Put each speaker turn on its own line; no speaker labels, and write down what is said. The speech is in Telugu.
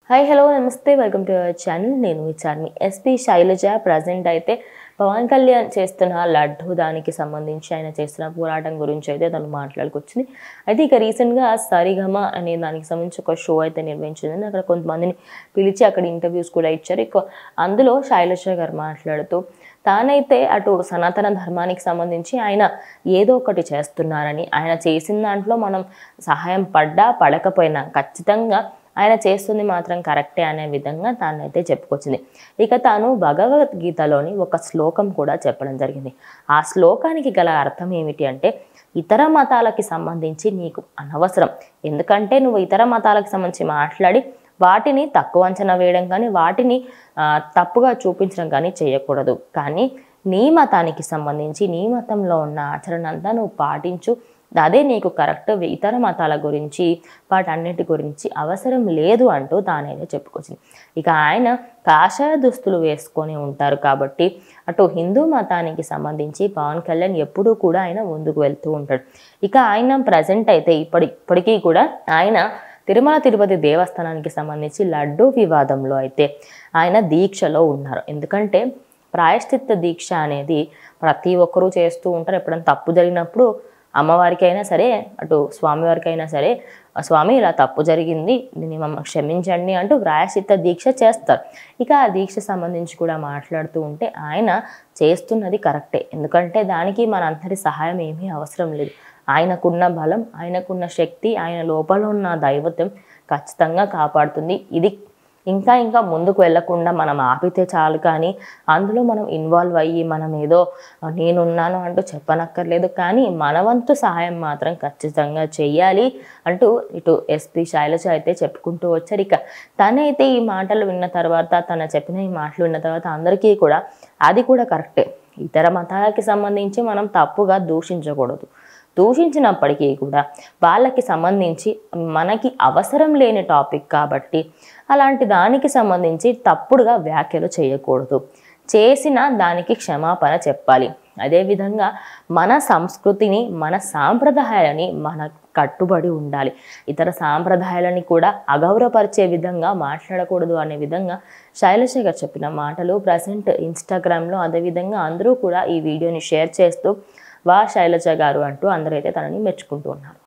హాయ్ హలో నమస్తే వెల్కమ్ టు అవర్ ఛానల్ నేను మీ చార్మి ఎస్పీ శైలజ ప్రజెంట్ అయితే పవన్ కళ్యాణ్ చేస్తున్న లడ్డు దానికి సంబంధించి ఆయన చేస్తున్న పోరాటం గురించి అయితే తను మాట్లాడుకొచ్చింది అయితే ఇక రీసెంట్గా సరిగమ అనే దానికి సంబంధించి ఒక షో అయితే నిర్వహించింది అక్కడ కొంతమందిని పిలిచి అక్కడ ఇంటర్వ్యూస్ కూడా ఇచ్చారు ఇక అందులో శైలజ గారు మాట్లాడుతూ తానైతే అటు సనాతన ధర్మానికి సంబంధించి ఆయన ఏదో ఒకటి చేస్తున్నారని ఆయన చేసిన దాంట్లో మనం సహాయం పడ్డా పడకపోయినా ఖచ్చితంగా ఆయన చేస్తుంది మాత్రం కరెక్టే అనే విధంగా తానైతే చెప్పుకొచ్చింది ఇక తాను భగవద్గీతలోని ఒక శ్లోకం కూడా చెప్పడం జరిగింది ఆ శ్లోకానికి గల అర్థం ఏమిటి అంటే ఇతర మతాలకి సంబంధించి నీకు అనవసరం ఎందుకంటే నువ్వు ఇతర మతాలకు సంబంధించి మాట్లాడి వాటిని తక్కువ అంచనా వేయడం కానీ వాటిని ఆ, తప్పుగా చూపించడం కానీ చేయకూడదు కానీ నీ మతానికి సంబంధించి నీ మతంలో ఉన్న ఆచరణ అంతా నువ్వు పాటించు అదే నీకు కరెక్ట్ ఇతర మతాల గురించి వాటన్నిటి గురించి అవసరం లేదు అంటూ తానైతే చెప్పుకొచ్చింది ఇక ఆయన కాషాయ దుస్తులు వేసుకొని ఉంటారు కాబట్టి అటు హిందూ మతానికి సంబంధించి పవన్ కళ్యాణ్ ఎప్పుడూ కూడా ఆయన ముందుకు వెళ్తూ ఉంటాడు ఇక ఆయన ప్రజెంట్ అయితే ఇప్పటి ఇప్పటికీ కూడా ఆయన తిరుమల తిరుపతి దేవస్థానానికి సంబంధించి లడ్డూ వివాదంలో అయితే ఆయన దీక్షలో ఉన్నారు ఎందుకంటే ప్రాయశ్చిత్త దీక్ష అనేది ప్రతి ఒక్కరూ చేస్తూ ఉంటారు ఎప్పుడైనా తప్పు జరిగినప్పుడు అమ్మవారికి అయినా సరే అటు స్వామివారికి అయినా సరే "ఆ స్వామి ఇలా తప్పు జరిగింది దీన్ని మమ్మల్ని క్షమించండి అంటూ ప్రాయశ్చిత్త దీక్ష చేస్తారు ఇక ఆ దీక్ష సంబంధించి కూడా మాట్లాడుతూ ఉంటే ఆయన చేస్తున్నది కరెక్టే ఎందుకంటే దానికి మనందరి సహాయం ఏమీ అవసరం లేదు ఆయనకున్న బలం ఆయనకున్న శక్తి ఆయన లోపల ఉన్న దైవత్వం ఖచ్చితంగా కాపాడుతుంది ఇది ఇంకా ఇంకా ముందుకు వెళ్లకుండా మనం ఆపితే చాలు కానీ అందులో మనం ఇన్వాల్వ్ అయ్యి మనం ఏదో నేనున్నాను అంటూ చెప్పనక్కర్లేదు కానీ మన వంతు సహాయం మాత్రం ఖచ్చితంగా చెయ్యాలి అంటూ ఇటు ఎస్పీ శైలజ అయితే చెప్పుకుంటూ వచ్చారు ఇక తనైతే ఈ మాటలు విన్న తర్వాత తన చెప్పిన ఈ మాటలు విన్న తర్వాత అందరికీ కూడా అది కూడా కరెక్టే ఇతర మతాలకి సంబంధించి మనం తప్పుగా దూషించకూడదు దూషించినప్పటికీ కూడా వాళ్ళకి సంబంధించి మనకి అవసరం లేని టాపిక్ కాబట్టి అలాంటి దానికి సంబంధించి తప్పుడుగా వ్యాఖ్యలు చేయకూడదు చేసిన దానికి క్షమాపణ చెప్పాలి అదేవిధంగా మన సంస్కృతిని మన సాంప్రదాయాలని మన కట్టుబడి ఉండాలి ఇతర సాంప్రదాయాలని కూడా అగౌరవపరిచే విధంగా మాట్లాడకూడదు అనే విధంగా శైలజ గారు చెప్పిన మాటలు ప్రజెంట్ ఇన్స్టాగ్రామ్లో అదేవిధంగా అందరూ కూడా ఈ వీడియోని షేర్ చేస్తూ వా శైలజ గారు అంటూ అందరైతే తనని మెచ్చుకుంటూ ఉన్నారు